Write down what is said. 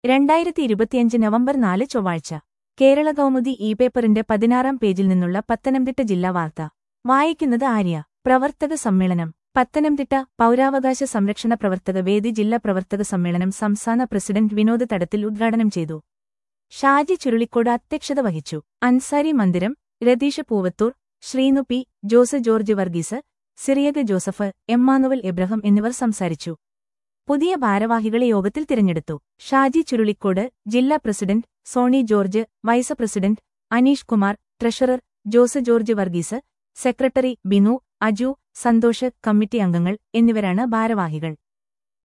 രണ്ടായിരത്തി ഇരുപത്തിയഞ്ച് നവംബർ നാല് ചൊവ്വാഴ്ച കേരള കൗമുദി ഇ പേപ്പറിന്റെ പതിനാറാം പേജിൽ നിന്നുള്ള പത്തനംതിട്ട ജില്ലാ വാർത്ത വായിക്കുന്നത് ആര്യ പ്രവർത്തക സമ്മേളനം പത്തനംതിട്ട പൗരാവകാശ സംരക്ഷണ പ്രവർത്തക വേദി ജില്ലാ പ്രവർത്തക സമ്മേളനം സംസ്ഥാന പ്രസിഡന്റ് വിനോദ് തടത്തിൽ ഉദ്ഘാടനം ചെയ്തു ഷാജി ചുരുളിക്കോട് അധ്യക്ഷത വഹിച്ചു അൻസാരി മന്ദിരം രതീഷ് പൂവത്തൂർ ശ്രീനു പി ജോസ് ജോർജ് വർഗീസ് സിറിയക ജോസഫ് എമ്മാനുവൽ എബ്രഹാം എന്നിവർ സംസാരിച്ചു പുതിയ ഭാരവാഹികളെ യോഗത്തിൽ തിരഞ്ഞെടുത്തു ഷാജി ചുരുളിക്കോട് ജില്ലാ president Sony George vice president Aneesh Kumar treasurer Jose George Varghese secretary Binu Aju Santhosh committee അംഗങ്ങൾ എന്നിവരാണ് ഭാരവാഹികൾ